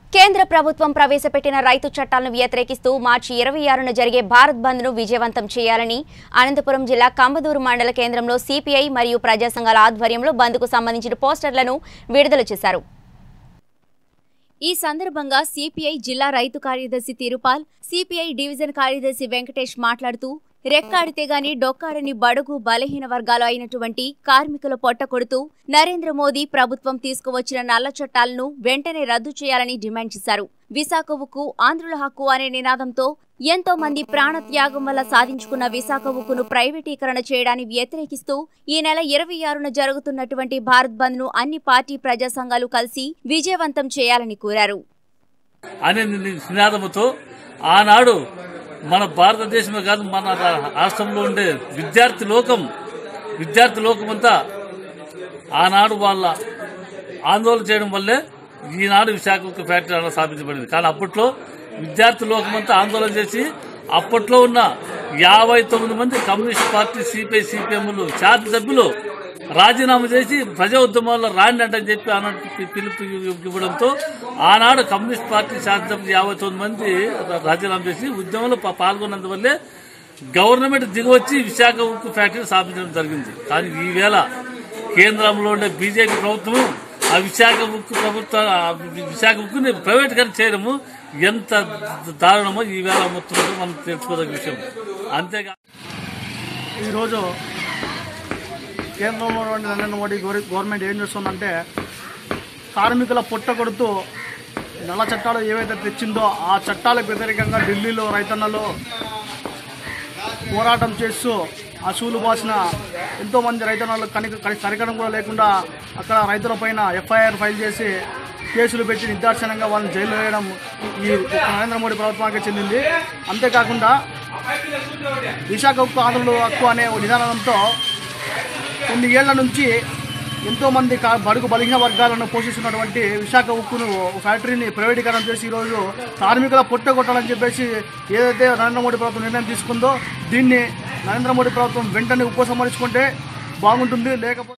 కేంద్ర ప్రభుత్వం ప్రవేశపెట్టిన రైతు చట్టాలను వ్యతిరేకిస్తూ మార్చి ఇరవై ఆరున జరిగే భారత్ బంద్ ను విజయవంతం చేయాలని అనంతపురం జిల్లా కంబదూరు మండల కేంద్రంలో సిపిఐ మరియు ప్రజా సంఘాల ఆధ్వర్యంలో బంద్కు సంబంధించిన పోస్టర్లను విడుదల చేశారు ఈ సందర్భంగా సిపిఐ జిల్లా రైతు కార్యదర్శి తిరుపాల్ సిపిఐ డివిజన్ కార్యదర్శి వెంకటేష్ మాట్లాడుతూ రెక్కాడితే గాని డొక్కాడని బడుగు బలహీన వర్గాలు అయినటువంటి కార్మికుల పొట్ట కొడుతూ నరేంద్ర మోదీ ప్రభుత్వం తీసుకువచ్చిన నల్ల చట్టాలను వెంటనే రద్దు చేయాలని డిమాండ్ చేశారు విశాఖ ఉక్కు ఆంధ్రుల హక్కు అనే నినాదంతో ఎంతో మంది ప్రాణ త్యాగం వల్ల సాధించుకున్న విశాఖ ఉక్కును ప్రైవేటీకరణ చేయడాన్ని వ్యతిరేకిస్తూ ఈ నెల ఇరవై ఆరున జరుగుతున్నటువంటి భారత్ బంద్ ను అన్ని పార్టీ ప్రజా సంఘాలు కలిసి విజయవంతం చేయాలని కోరారు అనే నినాదముతో ఆనాడు మన భారతదేశమే కాదు మన రా- రాష్ట్రంలో ఉండే విద్యార్థి లోకం విద్యార్థి లోకం అంతా ఆనాడు వాళ్ళ ఆందోళన చేయడం వల్లే ఈనాడు విశాఖ ఉక్కు ఫ్యాక్టరీ అలా స్థాపించబడింది కానీ అప్పట్లో విద్యార్థి లోకం అంతా ఆందోళన చేసి అప్పట్లో ఉన్న యాభై తొమ్మిది మంది కమ్యూనిస్ట్ పార్టీ సిపిఐ సిపిఎంలు శాసనసభ్యులు రాజీనామా చేసి ప్రజా ఉద్యమాల్లో రాండి అంటని చెప్పి ఆనాడు పి- పిలుపు ఇవ్వడంతో ఆనాడు కమ్యూనిస్ట్ పార్టీ శాసనసభ్యులు యాభై తొమ్మిది మంది రా- రాజీనామా చేసి ఉద్యమంలో పా- పాల్గొన్నందువల్లే గవర్నమెంట్ దిగివచ్చి విశాఖ ఉక్కు ఫ్యాక్టరీ స్థాపించడం జరిగింది కానీ ఈవేళ కేంద్రంలో ఉండే బీజేపీ ప్రభుత్వం ఆ విశాఖ ఉక్కు ప్రభుత్వ ఆ విశాఖ ఉక్కుని ప్రైవేటీకరణ చేయడము ఎంత దారుణమో ఈవేళ మొత్తం మనం తెలుసుకోదగ్గ విషయం అంతేగా ఈరోజు కేంద్రంలో ఉన్నటువంటి నరేంద్ర మోడీ గవర్న- గవర్నమెంట్ ఏం చేస్తుందంటే కార్మికుల పుట్ట కొడుతూ నల్ల చట్టాలు ఏవైతే తెచ్చిందో ఆ చట్టాలకు వ్యతిరేకంగా ఢిల్లీలో రైతన్నలు పోరాటం చేస్తూ అసూలు బాసిన ఎంతో మంది రైతన్నలు కనిక కని- కనికరం కూడా లేకుండా అక్కడ రైతుల పైన ఎఫ్ఐఆర్ ఫైల్ చేసి కేసులు పెట్టి నిర్దాక్షణంగా వాళ్ళని జైల్లో వేయడం ఈ నరేంద్ర మోడీ ప్రభుత్వానికి చెందింది అంతేకాకుండా విశాఖ ఉక్కు ఆంధ్రులు హక్కు అనే ఓ నిదానంతో కొన్ని ఏళ్ల నుంచి ఎంతో మంది కా- బడుగు బలహీన వర్గాలను పోషిస్తున్నటువంటి విశాఖ ఉక్కును ఓ ఫ్యాక్టరీని ప్రైవేటీకరణ చేసి ఈరోజు కార్మికుల పొట్ట కొట్టాలని చెప్పేసి ఏదైతే నరేంద్ర మోడీ ప్రభుత్వం నిర్ణయం తీసుకుందో దీన్ని నరేంద్ర మోడీ ప్రభుత్వం వెంటనే ఉపసంహరించుకుంటే బాగుంటుంది లేకపోతే